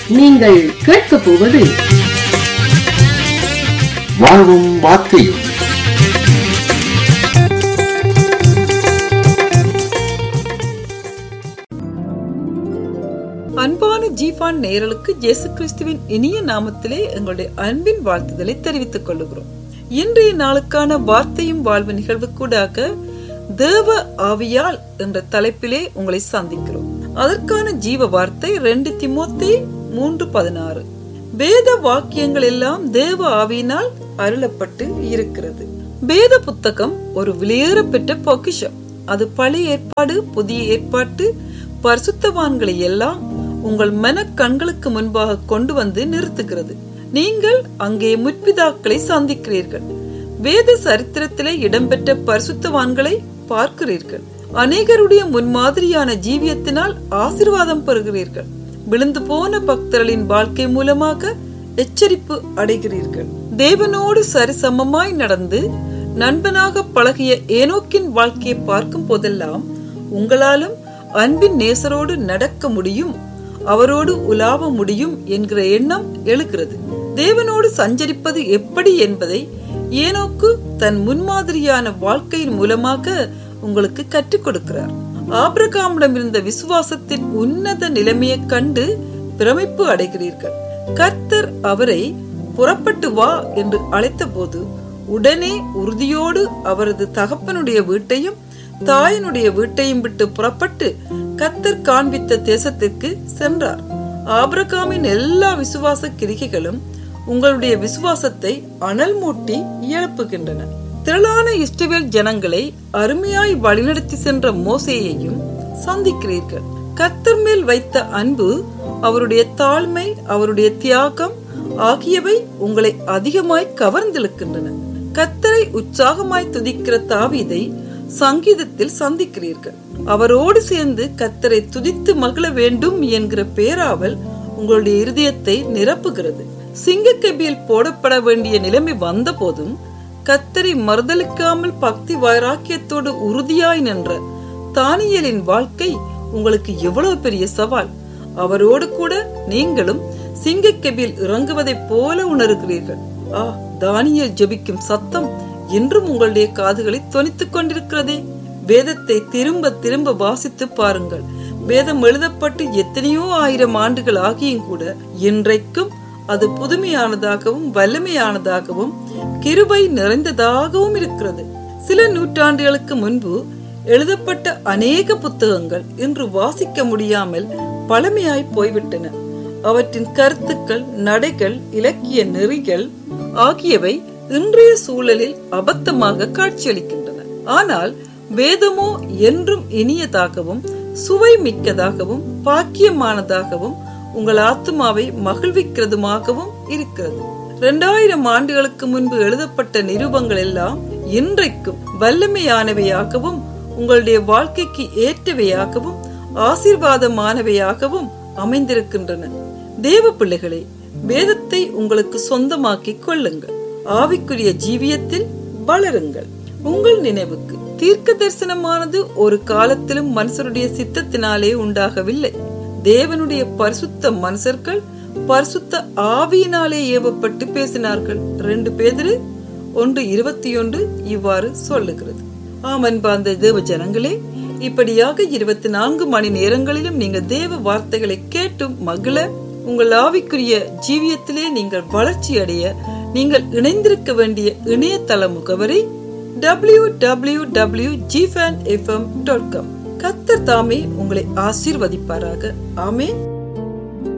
நீங்கள் கேட்கப் போவது வாழ்வும் வார்த்தையும் அன்பான ஜீவான் நேயர்களுக்கு இயேசு கிறிஸ்துவின் இனிய நாமத்திலே எங்களுடைய அன்பின் வாழ்த்துதலை தெரிவித்துக் கொள்ளுகிறோம் இன்றைய நாளுக்கான வார்த்தையும் வாழ்வு நிகழ்வுக்கூடாக தேவ ஆவியால் என்ற தலைப்பிலே உங்களை சந்திக்கிறோம் அதற்கான ஜீவ வார்த்தை ரெண்டு திமோத்தி மூன்று பதினாறு வேத வாக்கியங்கள் எல்லாம் தேவ ஆவியினால் அருளப்பட்டு இருக்கிறது வேத புத்தகம் ஒரு வெளியேற பெற்ற பொக்கிஷம் அது பழைய ஏற்பாடு புதிய ஏற்பாட்டு பரிசுத்தவான்களை எல்லாம் உங்கள் மன கண்களுக்கு முன்பாக கொண்டு வந்து நிறுத்துகிறது நீங்கள் அங்கே முற்பிதாக்களை சந்திக்கிறீர்கள் வேத சரித்திரத்திலே இடம்பெற்ற பரிசுத்தவான்களை பார்க்கிறீர்கள் அநேகருடைய முன்மாதிரியான ஜீவியத்தினால் ஆசிர்வாதம் பெறுகிறீர்கள் விழுந்து போன பக்தர்களின் வாழ்க்கை மூலமாக எச்சரிப்பு அடைகிறீர்கள் தேவனோடு சரிசமமாய் நடந்து நண்பனாக பழகிய ஏனோக்கின் வாழ்க்கையை பார்க்கும் போதெல்லாம் உங்களாலும் அன்பின் நேசரோடு நடக்க முடியும் அவரோடு உலாவ முடியும் என்கிற எண்ணம் எழுகிறது தேவனோடு சஞ்சரிப்பது எப்படி என்பதை ஏனோக்கு தன் முன்மாதிரியான வாழ்க்கையின் மூலமாக உங்களுக்கு கற்றுக் கொடுக்கிறார் ஆபிரகாமிடம் இருந்த விசுவாசத்தின் உன்னத நிலைமையை கண்டு பிரமிப்பு அடைகிறீர்கள் கர்த்தர் அவரை புறப்பட்டு வா என்று அழைத்த போது உடனே உறுதியோடு அவரது தகப்பனுடைய வீட்டையும் தாயினுடைய வீட்டையும் விட்டு புறப்பட்டு கத்தர் காண்பித்த தேசத்திற்கு சென்றார் ஆபிரகாமின் எல்லா விசுவாச கிரிகைகளும் உங்களுடைய விசுவாசத்தை அனல் மூட்டி எழுப்புகின்றன திரளான இஸ்ரவேல் ஜனங்களை அருமையாய் வழிநடத்தி சென்ற மோசேயையும் சந்திக்கிறீர்கள் கத்தர் மேல் வைத்த அன்பு அவருடைய தாழ்மை அவருடைய தியாகம் ஆகியவை உங்களை அதிகமாய் கவர்ந்திழுக்கின்றன கத்தரை உற்சாகமாய் துதிக்கிற தாவீதை சங்கீதத்தில் சந்திக்கிறீர்கள் அவரோடு சேர்ந்து கத்தரை துதித்து மகிழ வேண்டும் என்கிற பேராவல் உங்களுடைய இருதயத்தை நிரப்புகிறது சிங்கக்கபியில் போடப்பட வேண்டிய நிலைமை வந்த போதும் கத்தரை மறுதளிக்காமல் பக்தி வைராக்கியத்தோடு உறுதியாய் நின்ற தானியலின் வாழ்க்கை உங்களுக்கு எவ்வளவு பெரிய சவால் அவரோடு கூட நீங்களும் சிங்கக்கபியில் இறங்குவதைப் போல உணர்கிறீர்கள் ஆ தானியல் ஜபிக்கும் சத்தம் என்றும் உங்களுடைய காதுகளை தொனித்துக் கொண்டிருக்கிறதே வேதத்தை திரும்ப திரும்ப வாசித்து பாருங்கள் வேதம் எழுதப்பட்டு எத்தனையோ ஆயிரம் ஆண்டுகள் ஆகியும் கூட இன்றைக்கும் அது புதுமையானதாகவும் வல்லமையானதாகவும் கிருபை நிறைந்ததாகவும் இருக்கிறது சில நூற்றாண்டுகளுக்கு முன்பு எழுதப்பட்ட அநேக புத்தகங்கள் இன்று வாசிக்க முடியாமல் பழமையாய் போய்விட்டன அவற்றின் கருத்துக்கள் நடைகள் இலக்கிய நெறிகள் ஆகியவை இன்றைய சூழலில் அபத்தமாக காட்சியளிக்கின்றன ஆனால் வேதமோ என்றும் இனியதாகவும் சுவை மிக்கதாகவும் பாக்கியமானதாகவும் உங்கள் ஆத்மாவை மகிழ்விக்கிறதுமாகவும் இருக்கிறது இரண்டாயிரம் ஆண்டுகளுக்கு முன்பு எழுதப்பட்ட நிருபங்கள் எல்லாம் இன்றைக்கும் வல்லமையானவையாகவும் உங்களுடைய வாழ்க்கைக்கு ஏற்றவையாகவும் ஆசீர்வாதமானவையாகவும் அமைந்திருக்கின்றன தேவ பிள்ளைகளே வேதத்தை உங்களுக்கு சொந்தமாக்கி கொள்ளுங்கள் ஆவிக்குரிய ஜீவியத்தில் வளருங்கள் உங்கள் நினைவுக்கு தீர்க்க தரிசனமானது ஒரு காலத்திலும் மனுஷருடைய சித்தத்தினாலே உண்டாகவில்லை தேவனுடைய பரிசுத்த மனுஷர்கள் பரிசுத்த ஆவியினாலே ஏவப்பட்டு பேசினார்கள் ரெண்டு பேதிரு ஒன்று இருபத்தி ஒன்று இவ்வாறு சொல்லுகிறது ஆமன் பாந்த தேவ ஜனங்களே இப்படியாக இருபத்தி நான்கு மணி நேரங்களிலும் நீங்கள் தேவ வார்த்தைகளை கேட்டும் மகிழ உங்கள் ஆவிக்குரிய ஜீவியத்திலே நீங்கள் வளர்ச்சி அடைய நீங்கள் இணைந்திருக்க வேண்டிய இணையதள முகவரி டபிள்யூ டபிள்யூ டபிள்யூ ஜிஃபேன் எஃப்எம் டாட் காம் கத்தர் தாமே உங்களை ஆசீர்வதிப்பாராக ஆமேன்